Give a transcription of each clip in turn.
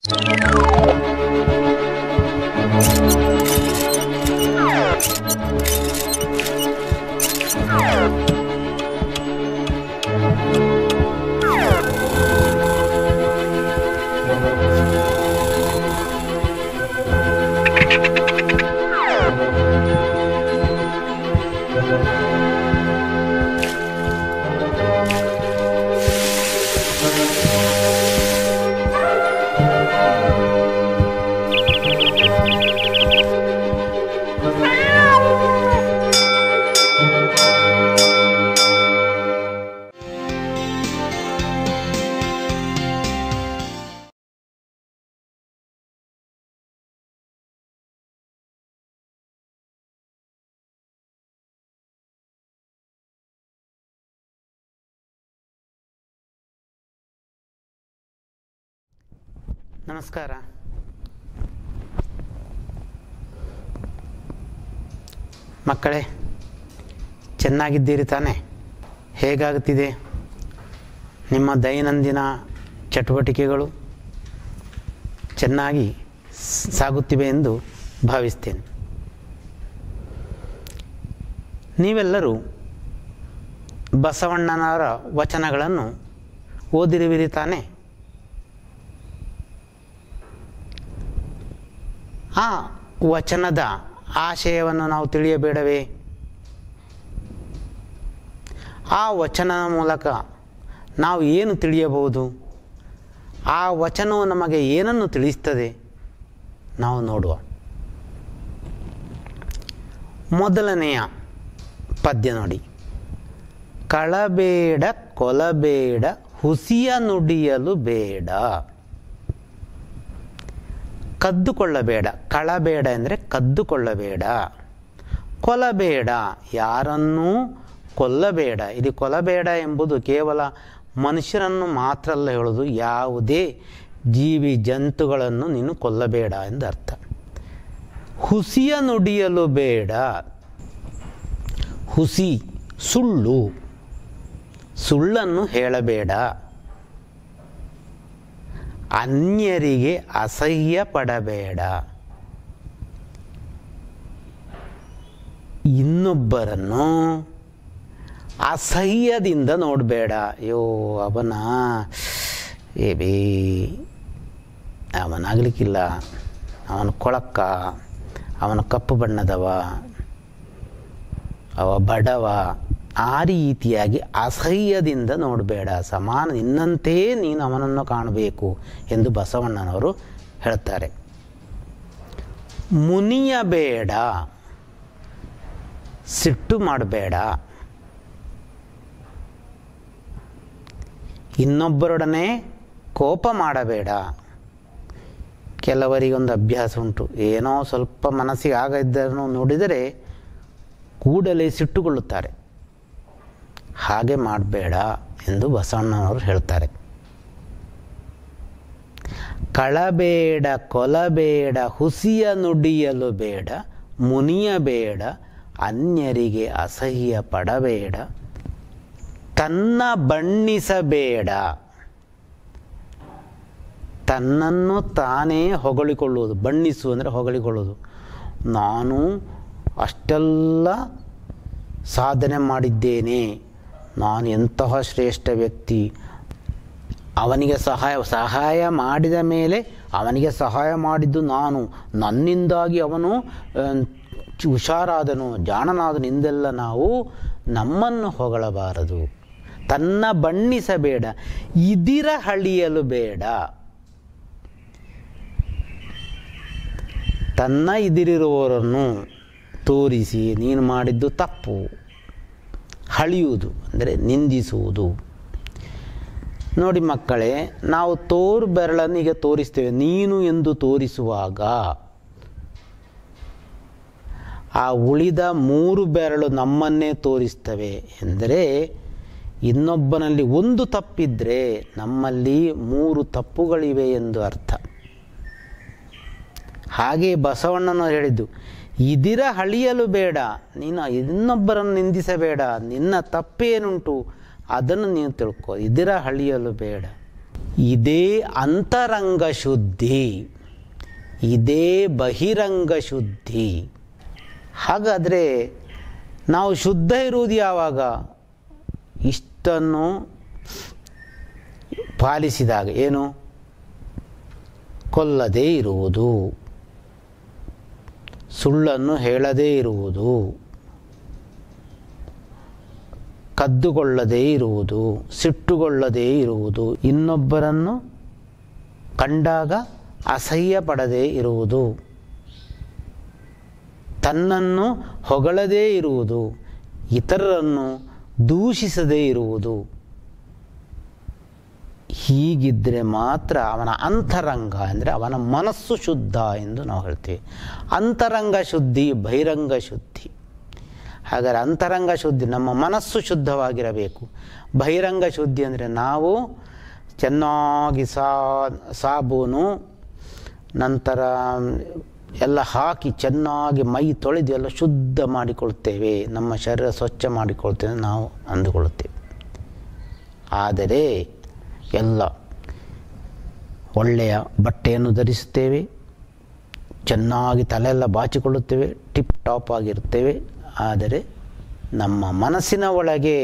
ನಮಸ್ಕಾರ ಮಕ್ಕಳೇ ಚೆನ್ನಾಗಿದ್ದೀರಿ ತಾನೆ ಹೇಗಾಗುತ್ತಿದೆ ನಿಮ್ಮ ದೈನಂದಿನ ಚಟುವಟಿಕೆಗಳು ಚೆನ್ನಾಗಿ ಸ್- ಸಾಗುತ್ತಿವೆ ಎಂದು ಭಾವಿಸ್ತೇನೆ ನೀವೆಲ್ಲರೂ ಬಸವಣ್ಣನವರ ವಚನಗಳನ್ನು ಓದಿರುವಿರಿ ತಾನೆ ಆ ವಚನದ ಆಶಯವನ್ನು ನಾವು ತಿಳಿಯಬೇಡವೇ ಆ ವಚನದ ಮೂಲಕ ನಾವು ಏನು ತಿಳಿಯಬಹುದು ಆ ವಚನವು ನಮಗೆ ಏನನ್ನು ತಿಳಿಸ್ತದೆ ನಾವು ನೋಡುವ ಮೊದಲನೆಯ ಪದ್ಯ ನೋಡಿ ಕಳಬೇಡ ಕೊಲಬೇಡ ಹುಸಿಯ ನುಡಿಯಲು ಬೇಡ ಕದ್ದುಕೊಳ್ಳಬೇಡ ಕಳಬೇಡ ಅಂದರೆ ಕದ್ದುಕೊಳ್ಳಬೇಡ ಕೊಲಬೇಡ ಯಾರನ್ನೂ ಕೊಲ್ಲಬೇಡ ಇಲ್ಲಿ ಕೊಲಬೇಡ ಎಂಬುದು ಕೇವಲ ಮನುಷ್ಯರನ್ನು ಮಾತ್ರ ಅಲ್ಲ ಹೇಳೋದು ಯಾವುದೇ ಜೀವಿ ಜಂತುಗಳನ್ನು ನೀನು ಕೊಲ್ಲಬೇಡ ಎಂದು ಅರ್ಥ ಹುಸಿಯ ನುಡಿಯಲು ಬೇಡ ಹುಸಿ ಸುಳ್ಳು ಸುಳ್ಳನ್ನು ಹೇಳಬೇಡ ಅನ್ಯರಿಗೆ ಅಸಹ್ಯ ಪಡಬೇಡ ಇನ್ನೊಬ್ಬರನ್ನು ಅಸಹ್ಯದಿಂದ ನೋಡಬೇಡ ಅಯ್ಯೋ ಅವನ ಏ ಬೇ ಅವನಾಗಲಿಕ್ಕಿಲ್ಲ ಅವನ ಕೊಳಕ್ಕ ಅವನ ಕಪ್ಪು ಬಣ್ಣದವ ಅವ ಬಡವ ಆ ರೀತಿಯಾಗಿ ಅಸಹ್ಯದಿಂದ ನೋಡಬೇಡ ಸಮಾನ ನಿನ್ನಂತೆಯೇ ನೀನು ಅವನನ್ನು ಕಾಣಬೇಕು ಎಂದು ಬಸವಣ್ಣನವರು ಹೇಳ್ತಾರೆ ಮುನಿಯಬೇಡ ಸಿಟ್ಟು ಮಾಡಬೇಡ ಇನ್ನೊಬ್ಬರೊಡನೆ ಕೋಪ ಮಾಡಬೇಡ ಕೆಲವರಿಗೊಂದು ಅಭ್ಯಾಸ ಉಂಟು ಏನೋ ಸ್ವಲ್ಪ ಮನಸ್ಸಿಗೆ ಆಗ ಇದ್ದನ್ನು ನೋಡಿದರೆ ಕೂಡಲೇ ಸಿಟ್ಟುಗೊಳ್ಳುತ್ತಾರೆ ಹಾಗೆ ಮಾಡಬೇಡ ಎಂದು ಬಸವಣ್ಣನವರು ಹೇಳ್ತಾರೆ ಕಳಬೇಡ ಕೊಲಬೇಡ ಹುಸಿಯ ನುಡಿಯಲು ಬೇಡ ಮುನಿಯಬೇಡ ಅನ್ಯರಿಗೆ ಅಸಹ್ಯ ಪಡಬೇಡ ತನ್ನ ಬಣ್ಣಿಸಬೇಡ ತನ್ನನ್ನು ತಾನೇ ಹೊಗಳಿಕೊಳ್ಳುವುದು ಬಣ್ಣಿಸು ಅಂದರೆ ಹೊಗಳಿಕೊಳ್ಳುವುದು ನಾನು ಅಷ್ಟೆಲ್ಲ ಸಾಧನೆ ಮಾಡಿದ್ದೇನೆ ನಾನು ಎಂತಹ ಶ್ರೇಷ್ಠ ವ್ಯಕ್ತಿ ಅವನಿಗೆ ಸಹಾಯ ಸಹಾಯ ಮಾಡಿದ ಮೇಲೆ ಅವನಿಗೆ ಸಹಾಯ ಮಾಡಿದ್ದು ನಾನು ನನ್ನಿಂದಾಗಿ ಅವನು ಆ, ಚು- ಹುಷಾರಾದನು ಜಾಣನಾದನು ಎಂದೆಲ್ಲ ನಾವು ನಮ್ಮನ್ನು ಹೊಗಳಬಾರದು ತನ್ನ ಬಣ್ಣಿಸಬೇಡ ಇದಿರ ಹಳಿಯಲು ಬೇಡ ತನ್ನ ಇದಿರಿರುವವರನ್ನು ತೋರಿಸಿ ನೀನು ಮಾಡಿದ್ದು ತಪ್ಪು ಹಳಿಯುವುದು ಅಂದರೆ ನಿಂದಿಸುವುದು ನೋಡಿ ಮಕ್ಕಳೇ ನಾವು ತೋರು ಬೆರಳನ್ನು ಈಗ ತೋರಿಸ್ತೇವೆ ನೀನು ಎಂದು ತೋರಿಸುವಾಗ ಆ ಉಳಿದ ಮೂರು ಬೆರಳು ನಮ್ಮನ್ನೇ ತೋರಿಸ್ತವೆ ಎಂದರೆ ಇನ್ನೊಬ್ಬನಲ್ಲಿ ಒಂದು ತಪ್ಪಿದ್ರೆ ನಮ್ಮಲ್ಲಿ ಮೂರು ತಪ್ಪುಗಳಿವೆ ಎಂದು ಅರ್ಥ ಹಾಗೆ ಬಸವಣ್ಣನವರು ಹೇಳಿದ್ದು ಇದಿರ ಹಳಿಯಲು ಬೇಡ ನೀನು ಇನ್ನೊಬ್ಬರನ್ನು ನಿಂದಿಸಬೇಡ ನಿನ್ನ ತಪ್ಪೇನುಂಟು ಅದನ್ನು ನೀನು ತಿಳ್ಕೊ ಇದಿರ ಹಳಿಯಲು ಬೇಡ ಇದೇ ಅಂತರಂಗ ಶುದ್ಧಿ ಇದೇ ಬಹಿರಂಗ ಶುದ್ಧಿ ಹಾಗಾದರೆ ನಾವು ಶುದ್ಧ ಇರುವುದು ಯಾವಾಗ ಇಷ್ಟನ್ನು ಪಾಲಿಸಿದಾಗ ಏನು ಕೊಲ್ಲದೇ ಇರುವುದು ಸುಳ್ಳನ್ನು ಹೇಳದೇ ಇರುವುದು ಕದ್ದುಕೊಳ್ಳದೇ ಇರುವುದು ಸಿಟ್ಟುಗೊಳ್ಳದೇ ಇರುವುದು ಇನ್ನೊಬ್ಬರನ್ನು ಕಂಡಾಗ ಅಸಹ್ಯ ಪಡದೇ ಇರುವುದು ತನ್ನನ್ನು ಹೊಗಳದೇ ಇರುವುದು ಇತರರನ್ನು ದೂಷಿಸದೇ ಇರುವುದು ಹೀಗಿದ್ದರೆ ಮಾತ್ರ ಅವನ ಅಂತರಂಗ ಅಂದರೆ ಅವನ ಮನಸ್ಸು ಶುದ್ಧ ಎಂದು ನಾವು ಹೇಳ್ತೀವಿ ಅಂತರಂಗ ಶುದ್ಧಿ ಬಹಿರಂಗ ಶುದ್ಧಿ ಹಾಗಾದರೆ ಅಂತರಂಗ ಶುದ್ಧಿ ನಮ್ಮ ಮನಸ್ಸು ಶುದ್ಧವಾಗಿರಬೇಕು ಬಹಿರಂಗ ಶುದ್ಧಿ ಅಂದರೆ ನಾವು ಚೆನ್ನಾಗಿ ಸಾ ಸಾಬೂನು ನಂತರ ಎಲ್ಲ ಹಾಕಿ ಚೆನ್ನಾಗಿ ಮೈ ತೊಳೆದು ಎಲ್ಲ ಶುದ್ಧ ಮಾಡಿಕೊಳ್ತೇವೆ ನಮ್ಮ ಶರೀರ ಸ್ವಚ್ಛ ಮಾಡಿಕೊಳ್ತೇವೆ ನಾವು ಅಂದುಕೊಳ್ಳುತ್ತೇವೆ ಆದರೆ ಎಲ್ಲ ಒಳ್ಳೆಯ ಬಟ್ಟೆಯನ್ನು ಧರಿಸುತ್ತೇವೆ ಚೆನ್ನಾಗಿ ತಲೆಯೆಲ್ಲ ಬಾಚಿಕೊಳ್ಳುತ್ತೇವೆ ಟಿಪ್ ಟಾಪ್ ಆಗಿರುತ್ತೇವೆ ಆದರೆ ನಮ್ಮ ಮನಸ್ಸಿನ ಒಳಗೆ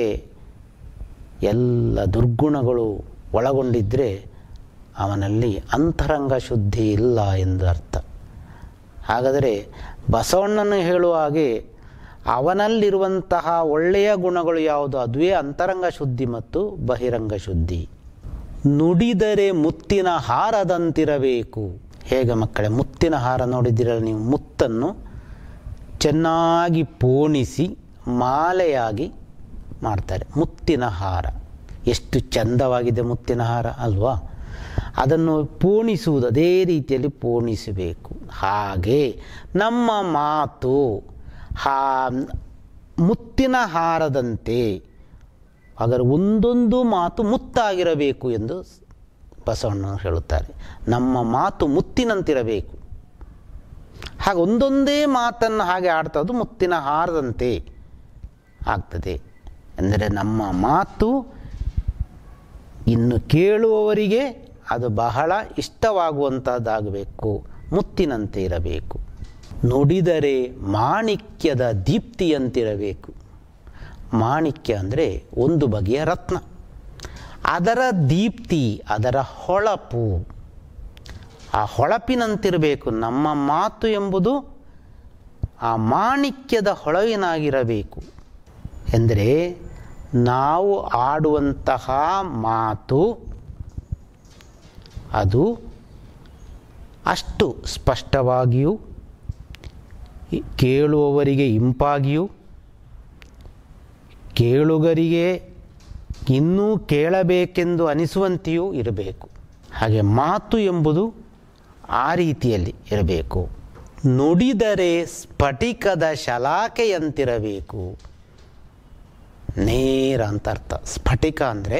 ಎಲ್ಲ ದುರ್ಗುಣಗಳು ಒಳಗೊಂಡಿದ್ದರೆ ಅವನಲ್ಲಿ ಅಂತರಂಗ ಶುದ್ಧಿ ಇಲ್ಲ ಎಂದು ಅರ್ಥ ಹಾಗಾದರೆ ಬಸವಣ್ಣನು ಹೇಳುವ ಹಾಗೆ ಅವನಲ್ಲಿರುವಂತಹ ಒಳ್ಳೆಯ ಗುಣಗಳು ಯಾವುದು ಅದುವೇ ಅಂತರಂಗ ಶುದ್ಧಿ ಮತ್ತು ಬಹಿರಂಗ ಶುದ್ಧಿ ನುಡಿದರೆ ಮುತ್ತಿನ ಹಾರದಂತಿರಬೇಕು ಹೇಗೆ ಮಕ್ಕಳೇ ಮುತ್ತಿನ ಹಾರ ನೋಡಿದ್ದೀರಲ್ಲ ನೀವು ಮುತ್ತನ್ನು ಚೆನ್ನಾಗಿ ಪೋಣಿಸಿ ಮಾಲೆಯಾಗಿ ಮಾಡ್ತಾರೆ ಮುತ್ತಿನ ಹಾರ ಎಷ್ಟು ಚಂದವಾಗಿದೆ ಮುತ್ತಿನ ಹಾರ ಅಲ್ವಾ ಅದನ್ನು ಪೋಣಿಸುವುದು ಅದೇ ರೀತಿಯಲ್ಲಿ ಪೋಣಿಸಬೇಕು ಹಾಗೆ ನಮ್ಮ ಮಾತು ಹಾ ಮುತ್ತಿನ ಹಾರದಂತೆ ಅದರ ಒಂದೊಂದು ಮಾತು ಮುತ್ತಾಗಿರಬೇಕು ಎಂದು ಬಸವಣ್ಣ ಹೇಳುತ್ತಾರೆ ನಮ್ಮ ಮಾತು ಮುತ್ತಿನಂತಿರಬೇಕು ಹಾಗೆ ಒಂದೊಂದೇ ಮಾತನ್ನು ಹಾಗೆ ಆಡ್ತದ್ದು ಮುತ್ತಿನ ಹಾರದಂತೆ ಆಗ್ತದೆ ಅಂದರೆ ನಮ್ಮ ಮಾತು ಇನ್ನು ಕೇಳುವವರಿಗೆ ಅದು ಬಹಳ ಇಷ್ಟವಾಗುವಂಥದ್ದಾಗಬೇಕು ಮುತ್ತಿನಂತೆ ಇರಬೇಕು ನುಡಿದರೆ ಮಾಣಿಕ್ಯದ ದೀಪ್ತಿಯಂತಿರಬೇಕು ಮಾಣಿಕ್ಯ ಅಂದರೆ ಒಂದು ಬಗೆಯ ರತ್ನ ಅದರ ದೀಪ್ತಿ ಅದರ ಹೊಳಪು ಆ ಹೊಳಪಿನಂತಿರಬೇಕು ನಮ್ಮ ಮಾತು ಎಂಬುದು ಆ ಮಾಣಿಕ್ಯದ ಹೊಳವಿನಾಗಿರಬೇಕು ಎಂದರೆ ನಾವು ಆಡುವಂತಹ ಮಾತು ಅದು ಅಷ್ಟು ಸ್ಪಷ್ಟವಾಗಿಯೂ ಕೇಳುವವರಿಗೆ ಇಂಪಾಗಿಯೂ ಕೇಳುಗರಿಗೆ ಇನ್ನೂ ಕೇಳಬೇಕೆಂದು ಅನಿಸುವಂತೆಯೂ ಇರಬೇಕು ಹಾಗೆ ಮಾತು ಎಂಬುದು ಆ ರೀತಿಯಲ್ಲಿ ಇರಬೇಕು ನುಡಿದರೆ ಸ್ಫಟಿಕದ ಶಲಾಕೆಯಂತಿರಬೇಕು ನೇರ ಅಂತ ಅರ್ಥ ಸ್ಫಟಿಕ ಅಂದರೆ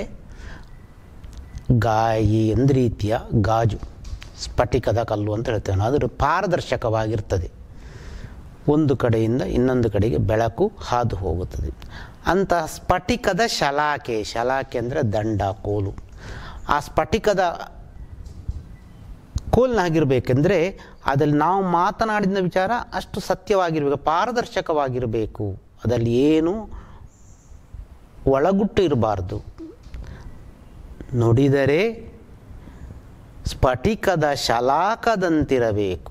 ಗಾಯಿ ಒಂದು ರೀತಿಯ ಗಾಜು ಸ್ಫಟಿಕದ ಕಲ್ಲು ಅಂತ ಹೇಳ್ತೇವೆ ನಾವು ಅದರ ಪಾರದರ್ಶಕವಾಗಿರ್ತದೆ ಒಂದು ಕಡೆಯಿಂದ ಇನ್ನೊಂದು ಕಡೆಗೆ ಬೆಳಕು ಹಾದು ಹೋಗುತ್ತದೆ ಅಂತಹ ಸ್ಫಟಿಕದ ಶಲಾಕೆ ಶಲಾಕೆ ಅಂದರೆ ದಂಡ ಕೋಲು ಆ ಸ್ಫಟಿಕದ ಕೋಲ್ನಾಗಿರಬೇಕೆಂದರೆ ಅದರಲ್ಲಿ ನಾವು ಮಾತನಾಡಿದ ವಿಚಾರ ಅಷ್ಟು ಸತ್ಯವಾಗಿರಬೇಕು ಪಾರದರ್ಶಕವಾಗಿರಬೇಕು ಅದರಲ್ಲಿ ಏನು ಒಳಗುಟ್ಟು ಇರಬಾರ್ದು ನುಡಿದರೆ ಸ್ಫಟಿಕದ ಶಲಾಕದಂತಿರಬೇಕು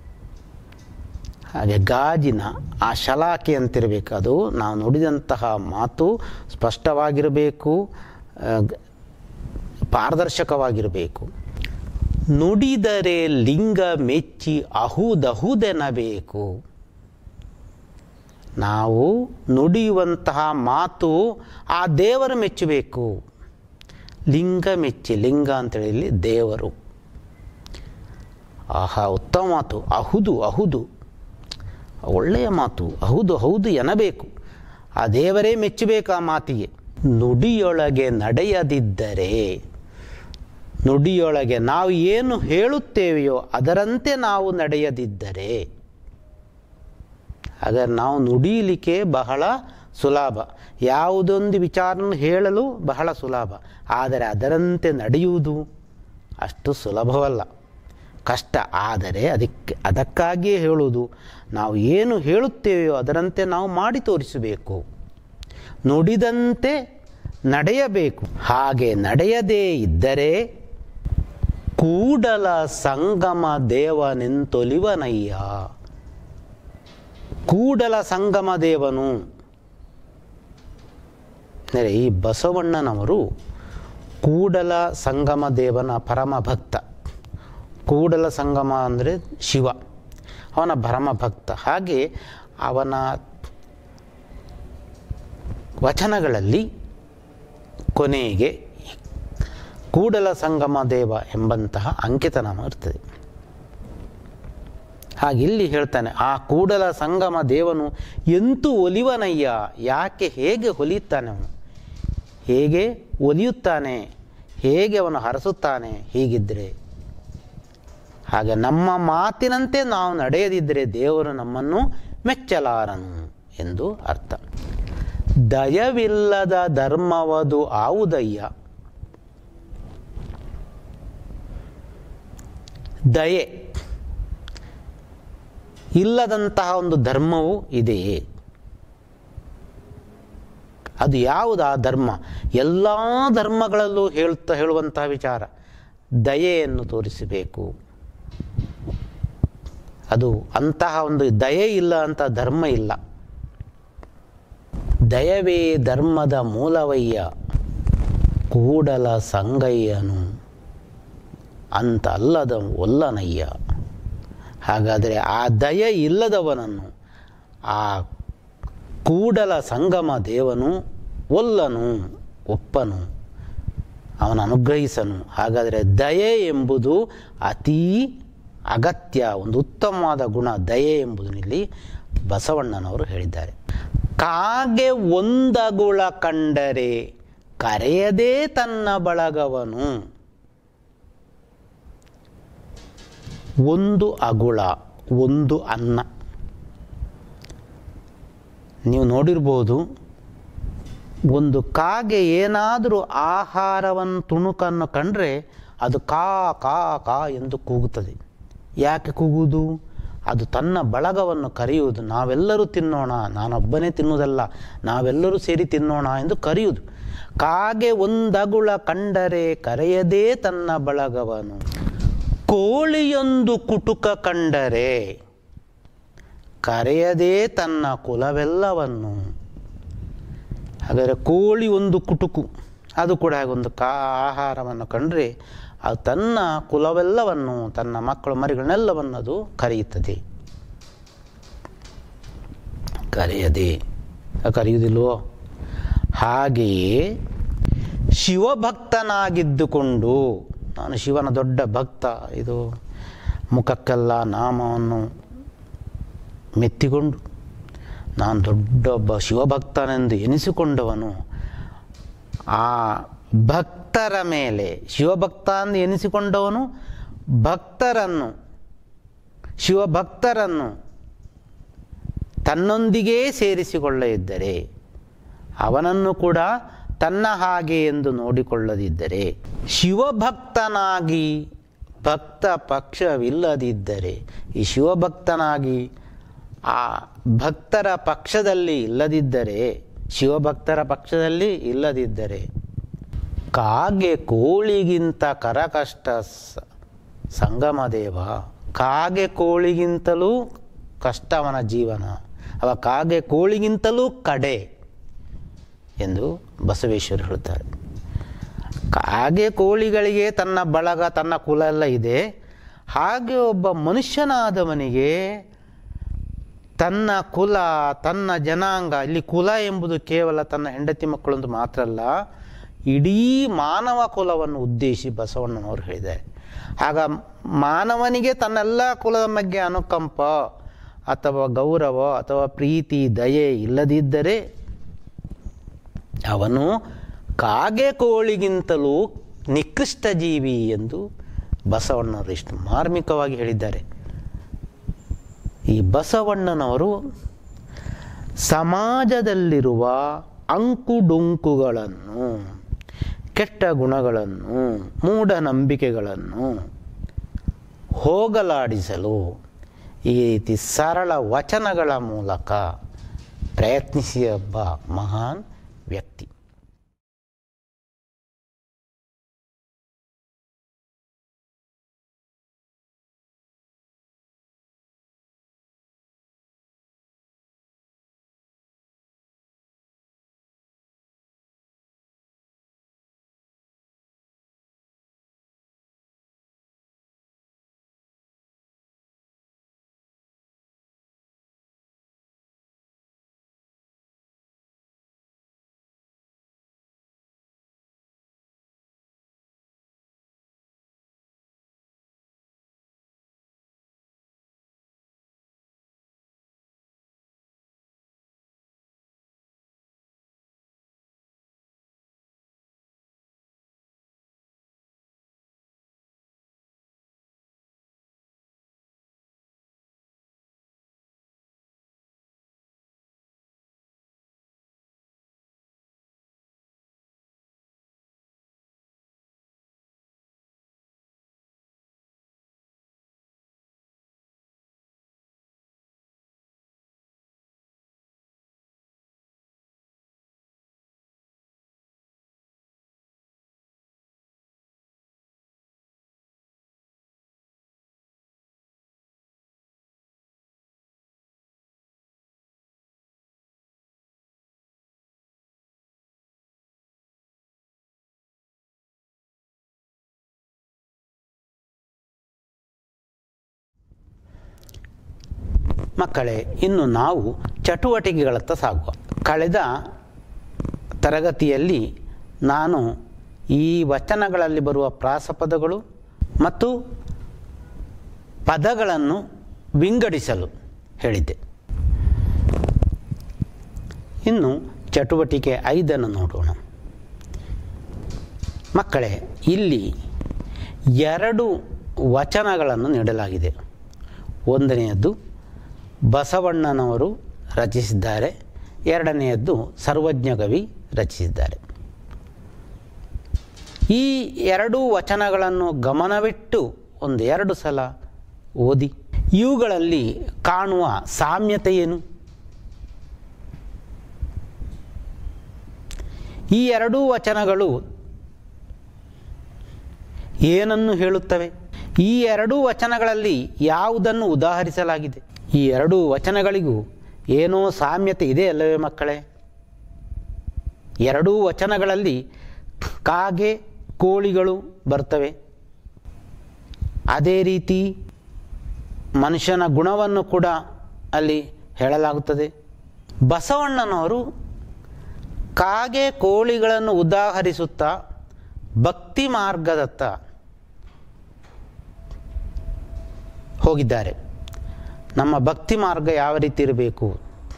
ಹಾಗೆ ಗಾಜಿನ ಆ ಶಲಾಕೆ ಅಂತಿರಬೇಕು ಅದು ನಾವು ನುಡಿದಂತಹ ಮಾತು ಸ್ಪಷ್ಟವಾಗಿರಬೇಕು ಆ, ಗ- ಪಾರದರ್ಶಕವಾಗಿರಬೇಕು ನುಡಿದರೆ ಲಿಂಗ ಮೆಚ್ಚಿ ಅಹುದಹುದೆನಬೇಕು ನಾವು ನುಡಿಯುವಂತಹ ಮಾತು ಆ ದೇವರು ಮೆಚ್ಚಬೇಕು ಲಿಂಗ ಮೆಚ್ಚಿ ಲಿಂಗ ಅಂತೇಳಿ ಇಲ್ಲಿ ದೇವರು ಆಹಾ ಉತ್ತಮ ಮಾತು ಅಹುದು ಅಹುದು ಒಳ್ಳೆಯ ಮಾತು ಹೌದು ಹೌದು ಎನ್ನಬೇಕು ಆ ದೇವರೇ ಮೆಚ್ಚಬೇಕು ಆ ಮಾತಿಗೆ ನುಡಿಯೊಳಗೆ ನಡೆಯದಿದ್ದರೆ ನುಡಿಯೊಳಗೆ ನಾವು ಏನು ಹೇಳುತ್ತೇವೆಯೋ ಅದರಂತೆ ನಾವು ನಡೆಯದಿದ್ದರೆ ಹಾಗಾದ್ರೆ ನಾವು ನುಡಿಯಲಿಕ್ಕೆ ಬಹಳ ಸುಲಭ ಯಾವುದೊಂದು ವಿಚಾರವನ್ನು ಹೇಳಲು ಬಹಳ ಸುಲಭ ಆದರೆ ಅದರಂತೆ ನಡೆಯುವುದು ಅಷ್ಟು ಸುಲಭವಲ್ಲ ಕಷ್ಟ ಆದರೆ ಅದಕ್ಕೆ ಅದಕ್ಕಾಗಿಯೇ ಹೇಳುವುದು ನಾವು ಏನು ಹೇಳುತ್ತೇವೆಯೋ ಅದರಂತೆ ನಾವು ಮಾಡಿ ತೋರಿಸಬೇಕು ನುಡಿದಂತೆ ನಡೆಯಬೇಕು ಹಾಗೆ ನಡೆಯದೇ ಇದ್ದರೆ ಕೂಡಲ ಸಂಗಮ ದೇವನೆಂತೊಲಿವನಯ್ಯ ಕೂಡಲ ಸಂಗಮ ದೇವನು ಅಂದರೆ ಈ ಬಸವಣ್ಣನವರು ಕೂಡಲ ಸಂಗಮ ದೇವನ ಪರಮ ಭಕ್ತ ಕೂಡಲ ಸಂಗಮ ಅಂದರೆ ಶಿವ ಅವನ ಪರಮ ಭಕ್ತ ಹಾಗೆ ಅವನ ವಚನಗಳಲ್ಲಿ ಕೊನೆಗೆ ಕೂಡಲ ಸಂಗಮ ದೇವ ಎಂಬಂತಹ ಅಂಕಿತನಾಮ ಇರ್ತದೆ ಹಾಗೆ ಇಲ್ಲಿ ಹೇಳ್ತಾನೆ ಆ ಕೂಡಲ ಸಂಗಮ ದೇವನು ಎಂತೂ ಒಲಿವನಯ್ಯ ಯಾಕೆ ಹೇಗೆ ಹೊಲಿಯುತ್ತಾನೆ ಅವನು ಹೇಗೆ ಒಲಿಯುತ್ತಾನೆ ಹೇಗೆ ಅವನು ಹರಸುತ್ತಾನೆ ಹೀಗಿದ್ದರೆ ಹಾಗೆ ನಮ್ಮ ಮಾತಿನಂತೆ ನಾವು ನಡೆಯದಿದ್ದರೆ ದೇವರು ನಮ್ಮನ್ನು ಮೆಚ್ಚಲಾರನು ಎಂದು ಅರ್ಥ ದಯವಿಲ್ಲದ ಧರ್ಮವದು ಆವುದಯ್ಯ ದಯೆ ಇಲ್ಲದಂತಹ ಒಂದು ಧರ್ಮವು ಇದೆಯೇ ಅದು ಯಾವುದು ಆ ಧರ್ಮ ಎಲ್ಲ ಧರ್ಮಗಳಲ್ಲೂ ಹೇಳ್ತಾ ಹೇಳುವಂತಹ ವಿಚಾರ ದಯೆಯನ್ನು ತೋರಿಸಬೇಕು ಅದು ಅಂತಹ ಒಂದು ದಯೆ ಇಲ್ಲ ಅಂತ ಧರ್ಮ ಇಲ್ಲ ದಯವೇ ಧರ್ಮದ ಮೂಲವಯ್ಯ ಕೂಡಲ ಸಂಗಯ್ಯನು ಅಂತ ಅಲ್ಲದ ಒಲ್ಲನಯ್ಯ ಹಾಗಾದರೆ ಆ ದಯೆ ಇಲ್ಲದವನನ್ನು ಆ ಕೂಡಲ ಸಂಗಮ ದೇವನು ಒಲ್ಲನು ಒಪ್ಪನು ಅವನ ಅನುಗ್ರಹಿಸನು ಹಾಗಾದರೆ ದಯೆ ಎಂಬುದು ಅತೀ ಅಗತ್ಯ ಒಂದು ಉತ್ತಮವಾದ ಗುಣ ದಯೆ ಎಂಬುದರಲ್ಲಿ ಬಸವಣ್ಣನವರು ಹೇಳಿದ್ದಾರೆ ಕಾಗೆ ಒಂದಗುಳ ಕಂಡರೆ ಕರೆಯದೇ ತನ್ನ ಬಳಗವನು ಒಂದು ಅಗುಳ ಒಂದು ಅನ್ನ ನೀವು ನೋಡಿರ್ಬೋದು ಒಂದು ಕಾಗೆ ಏನಾದರೂ ಆಹಾರವನ್ನು ತುಣುಕನ್ನು ಕಂಡ್ರೆ ಅದು ಕಾ ಕಾ ಕಾ ಎಂದು ಕೂಗುತ್ತದೆ ಯಾಕೆ ಕೂಗುವುದು ಅದು ತನ್ನ ಬಳಗವನ್ನು ಕರೆಯುವುದು ನಾವೆಲ್ಲರೂ ತಿನ್ನೋಣ ನಾನೊಬ್ಬನೇ ತಿನ್ನುವುದಲ್ಲ ನಾವೆಲ್ಲರೂ ಸೇರಿ ತಿನ್ನೋಣ ಎಂದು ಕರೆಯುವುದು ಕಾಗೆ ಒಂದಗುಳ ಕಂಡರೆ ಕರೆಯದೇ ತನ್ನ ಬಳಗವನು ಕೋಳಿಯೊಂದು ಕುಟುಕ ಕಂಡರೆ ಕರೆಯದೇ ತನ್ನ ಕುಲವೆಲ್ಲವನ್ನು ಹಾಗಾದರೆ ಕೋಳಿ ಒಂದು ಕುಟುಕು ಅದು ಕೂಡ ಹಾಗೆ ಒಂದು ಕಾ ಆಹಾರವನ್ನು ಕಂಡರೆ ಅದು ತನ್ನ ಕುಲವೆಲ್ಲವನ್ನು ತನ್ನ ಮಕ್ಕಳು ಮರಿಗಳನ್ನೆಲ್ಲವನ್ನು ಅದು ಕರೆಯುತ್ತದೆ ಕರೆಯದೆ ಕರೆಯುವುದಿಲ್ವೋ ಹಾಗೆಯೇ ಶಿವಭಕ್ತನಾಗಿದ್ದುಕೊಂಡು ನಾನು ಶಿವನ ದೊಡ್ಡ ಭಕ್ತ ಇದು ಮುಖಕ್ಕೆಲ್ಲ ನಾಮವನ್ನು ಮೆತ್ತಿಕೊಂಡು ನಾನು ದೊಡ್ಡೊಬ್ಬ ಶಿವಭಕ್ತನೆಂದು ಎನಿಸಿಕೊಂಡವನು ಆ ಭಕ್ತರ ಮೇಲೆ ಶಿವಭಕ್ತ ಎಂದು ಎನಿಸಿಕೊಂಡವನು ಭಕ್ತರನ್ನು ಶಿವಭಕ್ತರನ್ನು ತನ್ನೊಂದಿಗೇ ಸೇರಿಸಿಕೊಳ್ಳ ಇದ್ದರೆ ಅವನನ್ನು ಕೂಡ ತನ್ನ ಹಾಗೆ ಎಂದು ನೋಡಿಕೊಳ್ಳದಿದ್ದರೆ ಶಿವಭಕ್ತನಾಗಿ ಭಕ್ತ ಪಕ್ಷವಿಲ್ಲದಿದ್ದರೆ ಈ ಶಿವಭಕ್ತನಾಗಿ ಆ ಭಕ್ತರ ಪಕ್ಷದಲ್ಲಿ ಇಲ್ಲದಿದ್ದರೆ ಶಿವಭಕ್ತರ ಪಕ್ಷದಲ್ಲಿ ಇಲ್ಲದಿದ್ದರೆ ಕಾಗೆ ಕೋಳಿಗಿಂತ ಕರಕಷ್ಟ ಸ- ಸಂಗಮ ದೇವ ಕಾಗೆ ಕೋಳಿಗಿಂತಲೂ ಕಷ್ಟ ಅವನ ಜೀವನ ಅವ ಕಾಗೆ ಕೋಳಿಗಿಂತಲೂ ಕಡೆ ಎಂದು ಬಸವೇಶ್ವರು ಹೇಳುತ್ತಾರೆ ಕಾಗೆ ಕೋಳಿಗಳಿಗೆ ತನ್ನ ಬಳಗ ತನ್ನ ಕುಲ ಎಲ್ಲ ಇದೆ ಹಾಗೆ ಒಬ್ಬ ಮನುಷ್ಯನಾದವನಿಗೆ ತನ್ನ ಕುಲ ತನ್ನ ಜನಾಂಗ ಇಲ್ಲಿ ಕುಲ ಎಂಬುದು ಕೇವಲ ತನ್ನ ಹೆಂಡತಿ ಮಕ್ಕಳೊಂದು ಮಾತ್ರ ಅಲ್ಲ ಇಡೀ ಮಾನವ ಕುಲವನ್ನು ಉದ್ದೇಶಿ ಬಸವಣ್ಣನವರು ಹೇಳಿದ್ದಾರೆ ಆಗ ಮಾನವನಿಗೆ ತನ್ನೆಲ್ಲ ಕುಲದ ಬಗ್ಗೆ ಅನುಕಂಪ ಅಥವಾ ಗೌರವ ಅಥವಾ ಪ್ರೀತಿ ದಯೆ ಇಲ್ಲದಿದ್ದರೆ ಅವನು ಕಾಗೆ ಕೋಳಿಗಿಂತಲೂ ನಿಕೃಷ್ಟ ಜೀವಿ ಎಂದು ಬಸವಣ್ಣನವರು ಇಷ್ಟು ಮಾರ್ಮಿಕವಾಗಿ ಹೇಳಿದ್ದಾರೆ ಈ ಬಸವಣ್ಣನವರು ಸಮಾಜದಲ್ಲಿರುವ ಅಂಕುಡೊಂಕುಗಳನ್ನು ಕೆಟ್ಟ ಗುಣಗಳನ್ನು ಮೂಢನಂಬಿಕೆಗಳನ್ನು ಹೋಗಲಾಡಿಸಲು ಈ ರೀತಿ ಸರಳ ವಚನಗಳ ಮೂಲಕ ಪ್ರಯತ್ನಿಸಿ ಒಬ್ಬ ಮಹಾನ್ ವ್ಯಕ್ತಿ ಮಕ್ಕಳೇ ಇನ್ನು ನಾವು ಚಟುವಟಿಕೆಗಳತ್ತ ಸಾಗುವ ಕಳೆದ ತರಗತಿಯಲ್ಲಿ ನಾನು ಈ ವಚನಗಳಲ್ಲಿ ಬರುವ ಪ್ರಾಸಪದಗಳು ಮತ್ತು ಪದಗಳನ್ನು ವಿಂಗಡಿಸಲು ಹೇಳಿದ್ದೆ ಇನ್ನು ಚಟುವಟಿಕೆ ಐದನ್ನು ನೋಡೋಣ ಮಕ್ಕಳೇ ಇಲ್ಲಿ ಎರಡು ವಚನಗಳನ್ನು ನೀಡಲಾಗಿದೆ ಒಂದನೆಯದ್ದು ಬಸವಣ್ಣನವರು ರಚಿಸಿದ್ದಾರೆ ಎರಡನೆಯದ್ದು ಸರ್ವಜ್ಞ ಕವಿ ರಚಿಸಿದ್ದಾರೆ ಈ ಎರಡೂ ವಚನಗಳನ್ನು ಗಮನವಿಟ್ಟು ಒಂದು ಎರಡು ಸಲ ಓದಿ ಇವುಗಳಲ್ಲಿ ಕಾಣುವ ಸಾಮ್ಯತೆ ಏನು ಈ ಎರಡೂ ವಚನಗಳು ಏನನ್ನು ಹೇಳುತ್ತವೆ ಈ ಎರಡೂ ವಚನಗಳಲ್ಲಿ ಯಾವುದನ್ನು ಉದಾಹರಿಸಲಾಗಿದೆ ಈ ಎರಡೂ ವಚನಗಳಿಗೂ ಏನೋ ಸಾಮ್ಯತೆ ಇದೆ ಅಲ್ಲವೇ ಮಕ್ಕಳೇ ಎರಡೂ ವಚನಗಳಲ್ಲಿ ಕಾಗೆ ಕೋಳಿಗಳು ಬರ್ತವೆ ಅದೇ ರೀತಿ ಮನುಷ್ಯನ ಗುಣವನ್ನು ಕೂಡ ಅಲ್ಲಿ ಹೇಳಲಾಗುತ್ತದೆ ಬಸವಣ್ಣನವರು ಕಾಗೆ ಕೋಳಿಗಳನ್ನು ಉದಾಹರಿಸುತ್ತಾ ಭಕ್ತಿ ಮಾರ್ಗದತ್ತ ಹೋಗಿದ್ದಾರೆ ನಮ್ಮ ಭಕ್ತಿ ಮಾರ್ಗ ಯಾವ ರೀತಿ ಇರಬೇಕು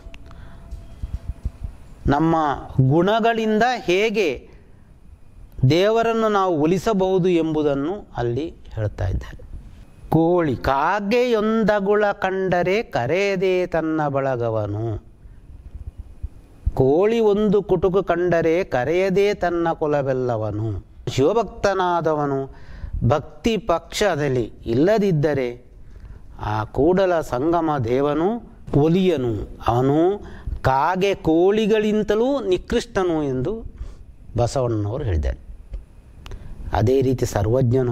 ನಮ್ಮ ಗುಣಗಳಿಂದ ಹೇಗೆ ದೇವರನ್ನು ನಾವು ಒಲಿಸಬಹುದು ಎಂಬುದನ್ನು ಅಲ್ಲಿ ಹೇಳ್ತಾ ಇದ್ದಾರೆ ಕೋಳಿ ಕಾಗೆಯೊಂದಗುಳ ಕಂಡರೆ ಕರೆಯದೆ ತನ್ನ ಬಳಗವನು ಕೋಳಿ ಒಂದು ಕುಟುಕು ಕಂಡರೆ ಕರೆಯದೆ ತನ್ನ ಕುಲವೆಲ್ಲವನು ಶಿವಭಕ್ತನಾದವನು ಭಕ್ತಿ ಪಕ್ಷದಲ್ಲಿ ಇಲ್ಲದಿದ್ದರೆ ಆ ಕೂಡಲ ಸಂಗಮ ದೇವನು ಒಲಿಯನು ಅವನು ಕಾಗೆ ಕೋಳಿಗಳಿಂತಲೂ ನಿಕೃಷ್ಟನು ಎಂದು ಬಸವಣ್ಣನವರು ಹೇಳಿದ್ದಾರೆ ಅದೇ ರೀತಿ ಸರ್ವಜ್ಞನು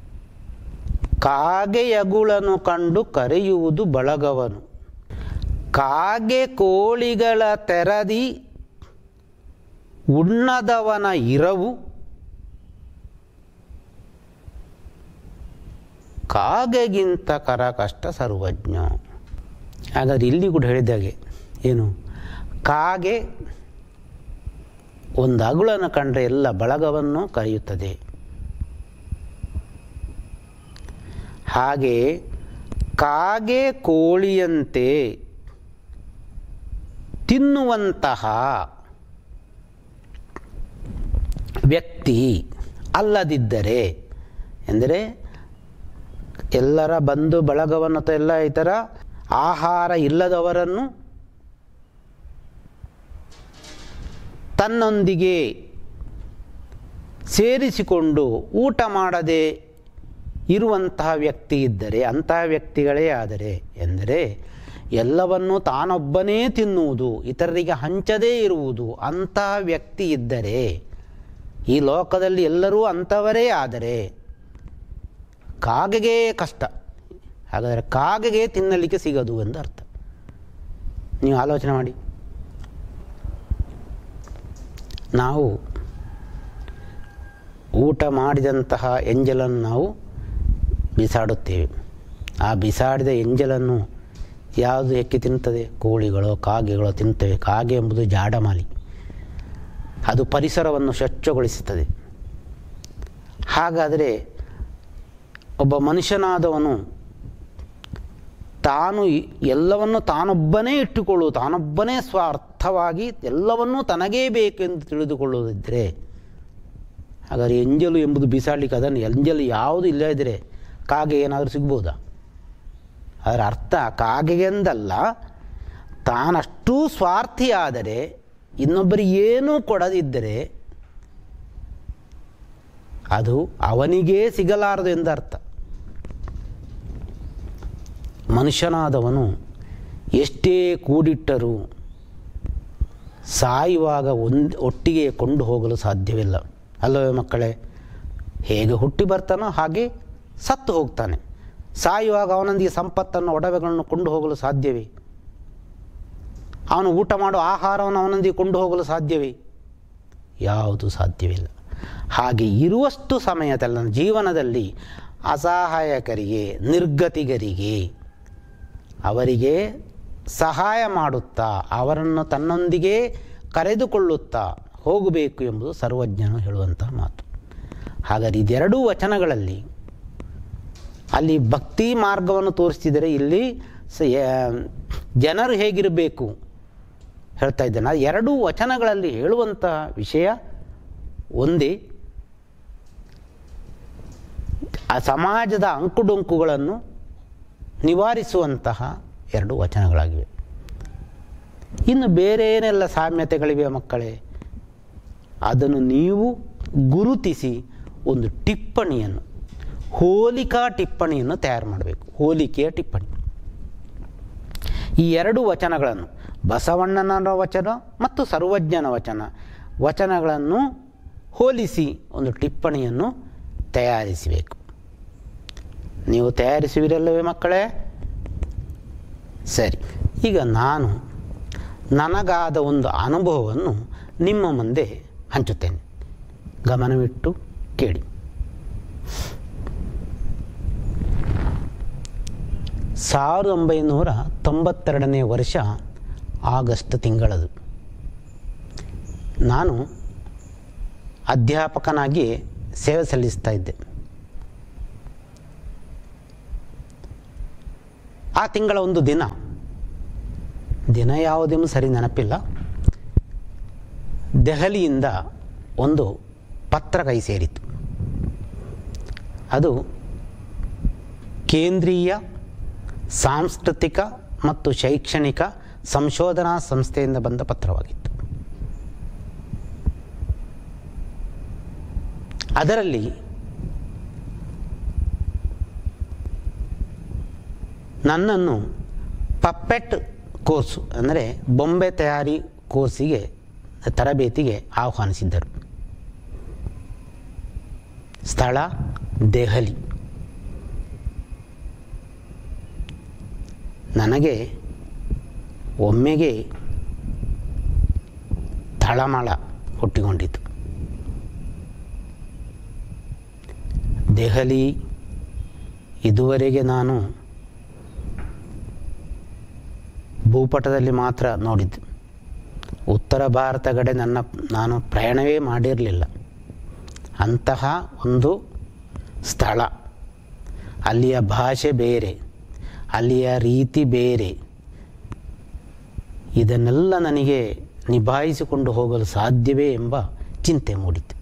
ಕಾಗೆಯಗುಳನು ಕಂಡು ಕರೆಯುವುದು ಬಳಗವನು ಕಾಗೆ ಕೋಳಿಗಳ ತೆರದಿ ಉಣ್ಣದವನ ಇರವು ಕಾಗೆಗಿಂತ ಕರ ಕಷ್ಟ ಸರ್ವಜ್ಞ ಹಾಗಾದ್ರೆ ಇಲ್ಲಿ ಕೂಡ ಹೇಳಿದಾಗೆ ಏನು ಕಾಗೆ ಒಂದು ಅಗುಳನ್ನು ಕಂಡ್ರೆ ಎಲ್ಲ ಬಳಗವನ್ನು ಕರೆಯುತ್ತದೆ ಹಾಗೆ ಕಾಗೆ ಕೋಳಿಯಂತೆ ತಿನ್ನುವಂತಹ ವ್ಯಕ್ತಿ ಅಲ್ಲದಿದ್ದರೆ ಎಂದರೆ ಎಲ್ಲರ ಬಂಧು ಬಳಗವನ್ನು ಅಥವಾ ಎಲ್ಲ ಇತರ ಆಹಾರ ಇಲ್ಲದವರನ್ನು ತನ್ನೊಂದಿಗೆ ಸೇರಿಸಿಕೊಂಡು ಊಟ ಮಾಡದೆ ಇರುವಂತಹ ವ್ಯಕ್ತಿ ಇದ್ದರೆ ಅಂತಹ ವ್ಯಕ್ತಿಗಳೇ ಆದರೆ ಎಂದರೆ ಎಲ್ಲವನ್ನೂ ತಾನೊಬ್ಬನೇ ತಿನ್ನುವುದು ಇತರರಿಗೆ ಹಂಚದೇ ಇರುವುದು ಅಂತಹ ವ್ಯಕ್ತಿ ಇದ್ದರೆ ಈ ಲೋಕದಲ್ಲಿ ಎಲ್ಲರೂ ಅಂಥವರೇ ಆದರೆ ಕಾಗೆಗೆ ಕಷ್ಟ ಹಾಗಾದರೆ ಕಾಗೆಗೆ ತಿನ್ನಲಿಕ್ಕೆ ಸಿಗದು ಎಂದು ಅರ್ಥ ನೀವು ಆಲೋಚನೆ ಮಾಡಿ ನಾವು ಊಟ ಮಾಡಿದಂತಹ ಎಂಜಲನ್ನು ನಾವು ಬಿಸಾಡುತ್ತೇವೆ ಆ ಬಿಸಾಡಿದ ಎಂಜಲನ್ನು ಯಾವುದು ಎಕ್ಕಿ ತಿಂತದೆ ಕೋಳಿಗಳು ಕಾಗೆಗಳು ತಿಂತವೆ ಕಾಗೆ ಎಂಬುದು ಜಾಡಮಾಲಿ ಅದು ಪರಿಸರವನ್ನು ಸ್ವಚ್ಛಗೊಳಿಸುತ್ತದೆ ಹಾಗಾದರೆ ಒಬ್ಬ ಮನುಷ್ಯನಾದವನು ತಾನು ಇ- ಎಲ್ಲವನ್ನು ತಾನೊಬ್ಬನೇ ಇಟ್ಟುಕೊಳ್ಳು ತಾನೊಬ್ಬನೇ ಸ್ವಾರ್ಥವಾಗಿ ಎಲ್ಲವನ್ನೂ ತನಗೇ ಬೇಕೆಂದು ತಿಳಿದುಕೊಳ್ಳುವುದಿದ್ದರೆ ಹಾಗಾದರೆ ಎಂಜಲು ಎಂಬುದು ಬಿಸಾಡಲಿಕ್ಕೆ ಅದನ್ನು ಎಂಜಲು ಯಾವುದು ಇಲ್ಲದಿದ್ದರೆ ಕಾಗೆ ಏನಾದರೂ ಸಿಗ್ಬೋದಾ ಅದರ ಅರ್ಥ ಕಾಗೆಗೆಂದಲ್ಲ ತಾನಷ್ಟೂ ಸ್ವಾರ್ಥಿಯಾದರೆ ಇನ್ನೊಬ್ಬರಿಗೆ ಏನೂ ಕೊಡದಿದ್ದರೆ ಅದು ಅವನಿಗೇ ಸಿಗಲಾರದು ಎಂದರ್ಥ ಮನುಷ್ಯನಾದವನು ಎಷ್ಟೇ ಕೂಡಿಟ್ಟರೂ ಸಾಯುವಾಗ ಒಂದು ಒಟ್ಟಿಗೆ ಕೊಂಡು ಹೋಗಲು ಸಾಧ್ಯವಿಲ್ಲ ಅಲ್ಲವೇ ಮಕ್ಕಳೇ ಹೇಗೆ ಹುಟ್ಟಿ ಬರ್ತಾನೋ ಹಾಗೆ ಸತ್ತು ಹೋಗ್ತಾನೆ ಸಾಯುವಾಗ ಅವನೊಂದಿಗೆ ಸಂಪತ್ತನ್ನು ಒಡವೆಗಳನ್ನು ಕೊಂಡು ಹೋಗಲು ಸಾಧ್ಯವೇ ಅವನು ಊಟ ಮಾಡೋ ಆಹಾರವನ್ನು ಅವನೊಂದಿಗೆ ಕೊಂಡು ಹೋಗಲು ಸಾಧ್ಯವೇ ಯಾವುದು ಸಾಧ್ಯವಿಲ್ಲ ಹಾಗೆ ಇರುವಷ್ಟು ಸಮಯದಲ್ಲ ಜೀವನದಲ್ಲಿ ಅಸಹಾಯಕರಿಗೆ ನಿರ್ಗತಿಗರಿಗೆ ಅವರಿಗೆ ಸಹಾಯ ಮಾಡುತ್ತಾ ಅವರನ್ನು ತನ್ನೊಂದಿಗೆ ಕರೆದುಕೊಳ್ಳುತ್ತಾ ಹೋಗಬೇಕು ಎಂಬುದು ಸರ್ವಜ್ಞನು ಹೇಳುವಂತಹ ಮಾತು ಹಾಗಾದರೆ ಇದೆರಡೂ ವಚನಗಳಲ್ಲಿ ಅಲ್ಲಿ ಭಕ್ತಿ ಮಾರ್ಗವನ್ನು ತೋರಿಸ್ತಿದ್ದಾರೆ ಇಲ್ಲಿ ಸ- ಯ- ಜನರು ಹೇಗಿರಬೇಕು ಹೇಳ್ತಾ ಇದ್ದಾನೆ ಆ ಎರಡೂ ವಚನಗಳಲ್ಲಿ ಹೇಳುವಂತಹ ವಿಷಯ ಒಂದೇ ಆ ಸಮಾಜದ ಅಂಕುಡೊಂಕುಗಳನ್ನು ನಿವಾರಿಸುವಂತಹ ಎರಡು ವಚನಗಳಾಗಿವೆ ಇನ್ನು ಬೇರೆ ಏನೆಲ್ಲ ಸಾಮ್ಯತೆಗಳಿವೆ ಮಕ್ಕಳೇ ಅದನ್ನು ನೀವು ಗುರುತಿಸಿ ಒಂದು ಟಿಪ್ಪಣಿಯನ್ನು ಹೋಲಿಕಾ ಟಿಪ್ಪಣಿಯನ್ನು ತಯಾರು ಮಾಡಬೇಕು ಹೋಲಿಕೆಯ ಟಿಪ್ಪಣಿ ಈ ಎರಡು ವಚನಗಳನ್ನು ಬಸವಣ್ಣನ ವಚನ ಮತ್ತು ಸರ್ವಜ್ಞನ ವಚನ ವಚನಗಳನ್ನು ಹೋಲಿಸಿ ಒಂದು ಟಿಪ್ಪಣಿಯನ್ನು ತಯಾರಿಸಬೇಕು ನೀವು ತಯಾರಿಸುವಿರಲ್ಲವೇ ಮಕ್ಕಳೇ ಸರಿ ಈಗ ನಾನು ನನಗಾದ ಒಂದು ಅನುಭವವನ್ನು ನಿಮ್ಮ ಮುಂದೆ ಹಂಚುತ್ತೇನೆ ಗಮನವಿಟ್ಟು ಕೇಳಿ ಸಾವಿರದ ಒಂಬೈನೂರ ತೊಂಬತ್ತೆರಡನೇ ವರ್ಷ ಆಗಸ್ಟ್ ತಿಂಗಳದು ನಾನು ಅಧ್ಯಾಪಕನಾಗಿ ಸೇವೆ ಸಲ್ಲಿಸ್ತಾ ಇದ್ದೆ ಆ ತಿಂಗಳ ಒಂದು ದಿನ ದಿನ ಯಾವುದೆಂಬ ಸರಿ ನೆನಪಿಲ್ಲ ದೆಹಲಿಯಿಂದ ಒಂದು ಪತ್ರ ಕೈ ಸೇರಿತು ಅದು ಕೇಂದ್ರೀಯ ಸಾಂಸ್ಕೃತಿಕ ಮತ್ತು ಶೈಕ್ಷಣಿಕ ಸಂಶೋಧನಾ ಸಂಸ್ಥೆಯಿಂದ ಬಂದ ಪತ್ರವಾಗಿತ್ತು ಅದರಲ್ಲಿ ನನ್ನನ್ನು ಪಪ್ಪೆಟ್ ಕೋರ್ಸು ಅಂದರೆ ಬೊಂಬೆ ತಯಾರಿ ಕೋರ್ಸಿಗೆ ತರಬೇತಿಗೆ ಆಹ್ವಾನಿಸಿದ್ದರು ಸ್ಥಳ ದೆಹಲಿ ನನಗೆ ಒಮ್ಮೆಗೆ ತಳಮಳ ಹುಟ್ಟಿಕೊಂಡಿತು ದೆಹಲಿ ಇದುವರೆಗೆ ನಾನು ಭೂಪಟದಲ್ಲಿ ಮಾತ್ರ ನೋಡಿದ್ದು ಉತ್ತರ ಭಾರತ ಕಡೆ ನನ್ನ ನಾನು ಪ್ರಯಾಣವೇ ಮಾಡಿರಲಿಲ್ಲ ಅಂತಹ ಒಂದು ಸ್ಥಳ ಅಲ್ಲಿಯ ಭಾಷೆ ಬೇರೆ ಅಲ್ಲಿಯ ರೀತಿ ಬೇರೆ ಇದನ್ನೆಲ್ಲ ನನಗೆ ನಿಭಾಯಿಸಿಕೊಂಡು ಹೋಗಲು ಸಾಧ್ಯವೇ ಎಂಬ ಚಿಂತೆ ಮೂಡಿತು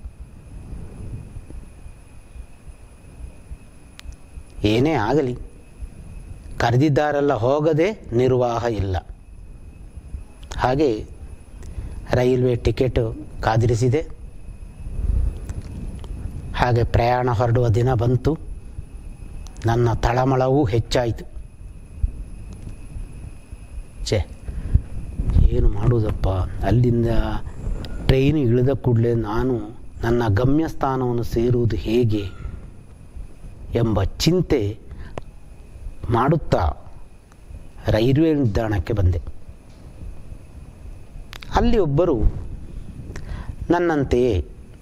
ಏನೇ ಆಗಲಿ ಕರೆದಿದ್ದಾರೆಲ್ಲ ಹೋಗದೆ ನಿರ್ವಾಹ ಇಲ್ಲ ಹಾಗೆ ರೈಲ್ವೆ ಟಿಕೆಟ್ ಕಾದಿರಿಸಿದೆ ಹಾಗೆ ಪ್ರಯಾಣ ಹೊರಡುವ ದಿನ ಬಂತು ನನ್ನ ತಳಮಳವೂ ಹೆಚ್ಚಾಯಿತು ಛೇ ಏನು ಮಾಡುವುದಪ್ಪ ಅಲ್ಲಿಂದ ಟ್ರೈನ್ ಇಳಿದ ಕೂಡಲೇ ನಾನು ನನ್ನ ಗಮ್ಯಸ್ಥಾನವನ್ನು ಸೇರುವುದು ಹೇಗೆ ಎಂಬ ಚಿಂತೆ ಮಾಡುತ್ತಾ ರೈಲ್ವೆ ನಿಲ್ದಾಣಕ್ಕೆ ಬಂದೆ ಅಲ್ಲಿ ಒಬ್ಬರು ನನ್ನಂತೆಯೇ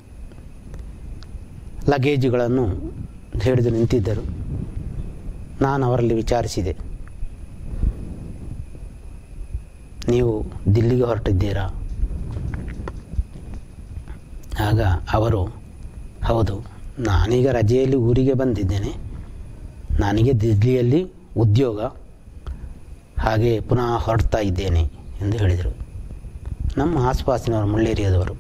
ಲಗೇಜುಗಳನ್ನು ಹಿಡಿದು ನಿಂತಿದ್ದರು ನಾನು ಅವರಲ್ಲಿ ವಿಚಾರಿಸಿದೆ ನೀವು ದಿಲ್ಲಿಗೆ ಹೊರಟಿದ್ದೀರಾ ಆಗ ಅವರು ಹೌದು ನಾನೀಗ ರಜೆಯಲ್ಲಿ ಊರಿಗೆ ಬಂದಿದ್ದೇನೆ ನನಗೆ ದಿಲ್ಲಿಯಲ್ಲಿ ಉದ್ಯೋಗ ಹಾಗೆ ಪುನಃ ಹೊರಡ್ತಾ ಇದ್ದೇನೆ ಎಂದು ಹೇಳಿದರು ನಮ್ಮ ಆಸುಪಾಸಿನವರು ಮುಳ್ಳೇರಿಯಾದವರು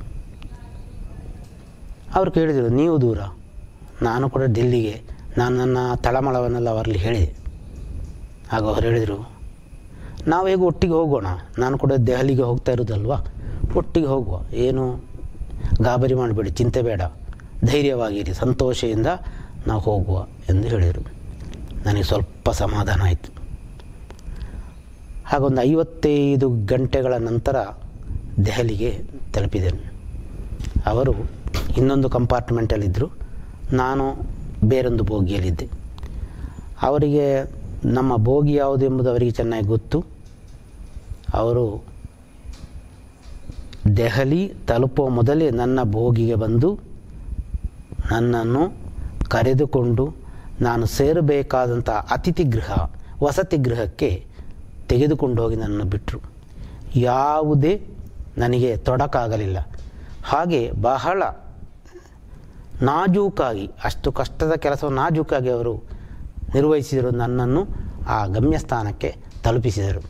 ಅವರು ಕೇಳಿದರು ನೀವು ದೂರ ನಾನು ಕೂಡ ದಿಲ್ಲಿಗೆ ನಾನು ನನ್ನ ತಳಮಳವನ್ನೆಲ್ಲ ಅವರಲ್ಲಿ ಹೇಳಿದೆ ಆಗ ಅವರು ಹೇಳಿದರು ನಾವು ಹೇಗೆ ಒಟ್ಟಿಗೆ ಹೋಗೋಣ ನಾನು ಕೂಡ ದೆಹಲಿಗೆ ಹೋಗ್ತಾ ಇರೋದಲ್ವಾ ಒಟ್ಟಿಗೆ ಹೋಗುವ ಏನು ಗಾಬರಿ ಮಾಡಬೇಡಿ ಚಿಂತೆ ಬೇಡ ಧೈರ್ಯವಾಗಿರಿ ಸಂತೋಷದಿಂದ ನಾವು ಹೋಗುವ ಎಂದು ಹೇಳಿದರು ನನಗೆ ಸ್ವಲ್ಪ ಸಮಾಧಾನ ಆಯಿತು ಹಾಗೊಂದು ಐವತ್ತೈದು ಗಂಟೆಗಳ ನಂತರ ದೆಹಲಿಗೆ ತಲುಪಿದೆನು ಅವರು ಇನ್ನೊಂದು ಕಂಪಾರ್ಟ್ಮೆಂಟಲ್ಲಿದ್ದರು ನಾನು ಬೇರೊಂದು ಬೋಗಿಯಲ್ಲಿದ್ದೆ ಅವರಿಗೆ ನಮ್ಮ ಬೋಗಿ ಯಾವುದು ಎಂಬುದು ಅವರಿಗೆ ಚೆನ್ನಾಗಿ ಗೊತ್ತು ಅವರು ದೆಹಲಿ ತಲುಪುವ ಮೊದಲೇ ನನ್ನ ಬೋಗಿಗೆ ಬಂದು ನನ್ನನ್ನು ಕರೆದುಕೊಂಡು ನಾನು ಸೇರಬೇಕಾದಂಥ ಅತಿಥಿ ಗೃಹ ವಸತಿ ಗೃಹಕ್ಕೆ ತೆಗೆದುಕೊಂಡು ಹೋಗಿ ನನ್ನನ್ನು ಬಿಟ್ಟರು ಯಾವುದೇ ನನಗೆ ತೊಡಕಾಗಲಿಲ್ಲ ಹಾಗೆ ಬಹಳ ನಾಜೂಕಾಗಿ ಅಷ್ಟು ಕಷ್ಟದ ಕೆಲಸವನ್ನು ನಾಜೂಕಾಗಿ ಅವರು ನಿರ್ವಹಿಸಿದರು ನನ್ನನ್ನು ಆ ಗಮ್ಯಸ್ಥಾನಕ್ಕೆ ತಲುಪಿಸಿದರು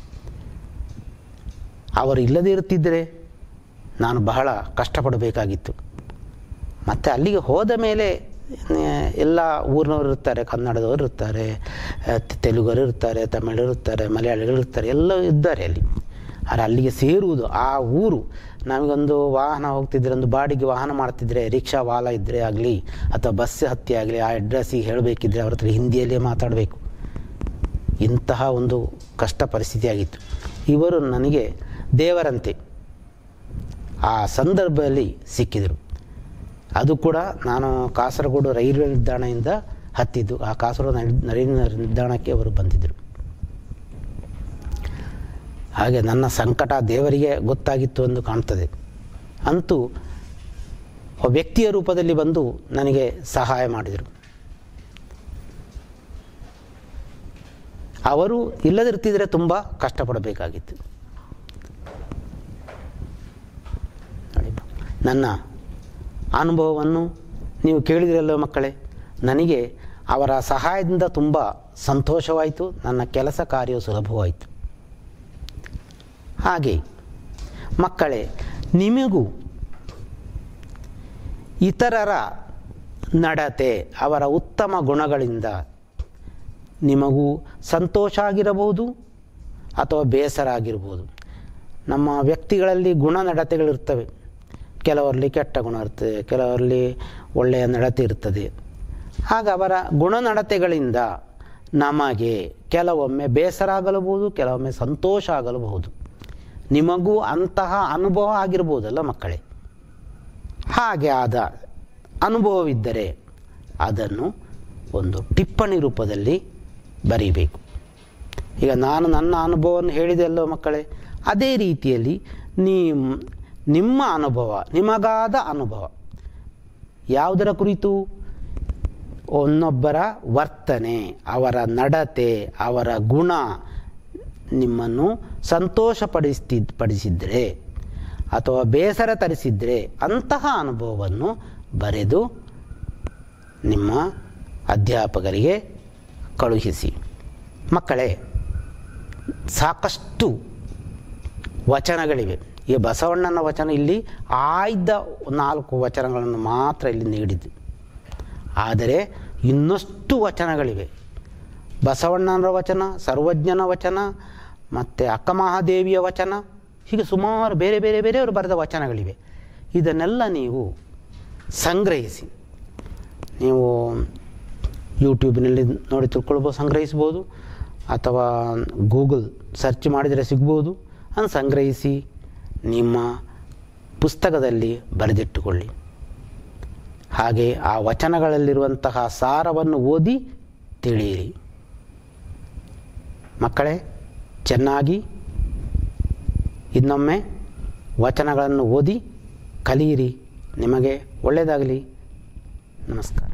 ಅವರು ಇಲ್ಲದೇ ಇರುತ್ತಿದ್ದರೆ ನಾನು ಬಹಳ ಕಷ್ಟಪಡಬೇಕಾಗಿತ್ತು ಮತ್ತು ಅಲ್ಲಿಗೆ ಹೋದ ಮೇಲೆ ಎಲ್ಲ ಊರಿನವರು ಇರ್ತಾರೆ ಕನ್ನಡದವರು ಇರ್ತಾರೆ ತೆಲುಗರು ಇರ್ತಾರೆ ತಮಿಳರು ಇರ್ತಾರೆ ಮಲಯಾಳಿಗಳು ಇರ್ತಾರೆ ಎಲ್ಲ ಇದ್ದಾರೆ ಅಲ್ಲಿ ಆದರೆ ಅಲ್ಲಿಗೆ ಸೇರುವುದು ಆ ಊರು ನಮಗೊಂದು ವಾಹನ ಹೋಗ್ತಿದ್ರೆ ಒಂದು ಬಾಡಿಗೆ ವಾಹನ ಮಾಡ್ತಿದ್ರೆ ರಿಕ್ಷಾ ವಾಲ ಇದ್ದರೆ ಆಗಲಿ ಅಥವಾ ಬಸ್ ಹತ್ತಿ ಆಗಲಿ ಆ ಅಡ್ರೆಸ್ಸಿಗೆ ಹೇಳಬೇಕಿದ್ರೆ ಅವ್ರ ಹತ್ರ ಹಿಂದಿಯಲ್ಲೇ ಮಾತಾಡಬೇಕು ಇಂತಹ ಒಂದು ಕಷ್ಟ ಪರಿಸ್ಥಿತಿ ಆಗಿತ್ತು ಇವರು ನನಗೆ ದೇವರಂತೆ ಆ ಸಂದರ್ಭದಲ್ಲಿ ಸಿಕ್ಕಿದರು ಅದು ಕೂಡ ನಾನು ಕಾಸರಗೋಡು ರೈಲ್ವೆ ನಿಲ್ದಾಣದಿಂದ ಹತ್ತಿದ್ದು ಆ ಕಾಸರಗೋಡು ರೈಲ್ವೆ ನಿಲ್ದಾಣಕ್ಕೆ ಅವರು ಬಂದಿದ್ದರು ಹಾಗೆ ನನ್ನ ಸಂಕಟ ದೇವರಿಗೆ ಗೊತ್ತಾಗಿತ್ತು ಎಂದು ಕಾಣ್ತದೆ ಅಂತೂ ವ್ಯಕ್ತಿಯ ರೂಪದಲ್ಲಿ ಬಂದು ನನಗೆ ಸಹಾಯ ಮಾಡಿದರು ಅವರು ಇಲ್ಲದಿರ್ತಿದ್ರೆ ತುಂಬ ಕಷ್ಟಪಡಬೇಕಾಗಿತ್ತು ನನ್ನ ಅನುಭವವನ್ನು ನೀವು ಕೇಳಿದಿರಲ್ಲ ಮಕ್ಕಳೇ ನನಗೆ ಅವರ ಸಹಾಯದಿಂದ ತುಂಬ ಸಂತೋಷವಾಯಿತು ನನ್ನ ಕೆಲಸ ಕಾರ್ಯವು ಸುಲಭವಾಯಿತು ಹಾಗೆ ಮಕ್ಕಳೇ ನಿಮಗೂ ಇತರರ ನಡತೆ ಅವರ ಉತ್ತಮ ಗುಣಗಳಿಂದ ನಿಮಗೂ ಸಂತೋಷ ಆಗಿರಬಹುದು ಅಥವಾ ಬೇಸರ ಆಗಿರ್ಬೋದು ನಮ್ಮ ವ್ಯಕ್ತಿಗಳಲ್ಲಿ ಗುಣ ನಡತೆಗಳಿರ್ತವೆ ಕೆಲವರಲ್ಲಿ ಕೆಟ್ಟ ಗುಣ ಇರ್ತದೆ ಕೆಲವರಲ್ಲಿ ಒಳ್ಳೆಯ ನಡತೆ ಇರ್ತದೆ ಆಗ ಅವರ ಗುಣನಡತೆಗಳಿಂದ ನಮಗೆ ಕೆಲವೊಮ್ಮೆ ಬೇಸರ ಆಗಲಬಹುದು ಕೆಲವೊಮ್ಮೆ ಸಂತೋಷ ಆಗಲಬಹುದು ನಿಮಗೂ ಅಂತಹ ಅನುಭವ ಆಗಿರ್ಬೋದಲ್ಲ ಮಕ್ಕಳೇ ಹಾಗೆ ಆದ ಅನುಭವವಿದ್ದರೆ ಅದನ್ನು ಒಂದು ಟಿಪ್ಪಣಿ ರೂಪದಲ್ಲಿ ಬರೀಬೇಕು ಈಗ ನಾನು ನನ್ನ ಅನುಭವವನ್ನು ಹೇಳಿದೆ ಅಲ್ಲೋ ಮಕ್ಕಳೇ ಅದೇ ರೀತಿಯಲ್ಲಿ ನೀವು ನಿಮ್ಮ ಅನುಭವ ನಿಮಗಾದ ಅನುಭವ ಯಾವುದರ ಕುರಿತು ಒನ್ನೊಬ್ಬರ ವರ್ತನೆ ಅವರ ನಡತೆ ಅವರ ಗುಣ ನಿಮ್ಮನ್ನು ಸಂತೋಷಪಡಿಸ್ತಿ ಪಡಿಸಿದರೆ ಅಥವಾ ಬೇಸರ ತರಿಸಿದರೆ ಅಂತಹ ಅನುಭವವನ್ನು ಬರೆದು ನಿಮ್ಮ ಅಧ್ಯಾಪಕರಿಗೆ ಕಳುಹಿಸಿ ಮಕ್ಕಳೇ ಸಾಕಷ್ಟು ವಚನಗಳಿವೆ ಈ ಬಸವಣ್ಣನ ವಚನ ಇಲ್ಲಿ ಆಯ್ದ ನಾಲ್ಕು ವಚನಗಳನ್ನು ಮಾತ್ರ ಇಲ್ಲಿ ನೀಡಿದ್ದು ಆದರೆ ಇನ್ನಷ್ಟು ವಚನಗಳಿವೆ ಬಸವಣ್ಣನ ವಚನ ಸರ್ವಜ್ಞನ ವಚನ ಮತ್ತು ಅಕ್ಕಮಹಾದೇವಿಯ ವಚನ ಹೀಗೆ ಸುಮಾರು ಬೇರೆ ಬೇರೆ ಬೇರೆಯವರು ಬರೆದ ವಚನಗಳಿವೆ ಇದನ್ನೆಲ್ಲ ನೀವು ಸಂಗ್ರಹಿಸಿ ನೀವು ಯೂಟ್ಯೂಬ್ನಲ್ಲಿ ನೋಡಿ ತಿಳ್ಕೊಳ್ಬೋದು ಸಂಗ್ರಹಿಸ್ಬೋದು ಅಥವಾ ಗೂಗಲ್ ಸರ್ಚ್ ಮಾಡಿದರೆ ಸಿಗ್ಬೋದು ಅದನ್ನು ಸಂಗ್ರಹಿಸಿ ನಿಮ್ಮ ಪುಸ್ತಕದಲ್ಲಿ ಬರೆದಿಟ್ಟುಕೊಳ್ಳಿ ಹಾಗೆ ಆ ವಚನಗಳಲ್ಲಿರುವಂತಹ ಸಾರವನ್ನು ಓದಿ ತಿಳಿಯಿರಿ ಮಕ್ಕಳೇ ಚೆನ್ನಾಗಿ ಇನ್ನೊಮ್ಮೆ ವಚನಗಳನ್ನು ಓದಿ ಕಲಿಯಿರಿ ನಿಮಗೆ ಒಳ್ಳೆಯದಾಗಲಿ ನಮಸ್ಕಾರ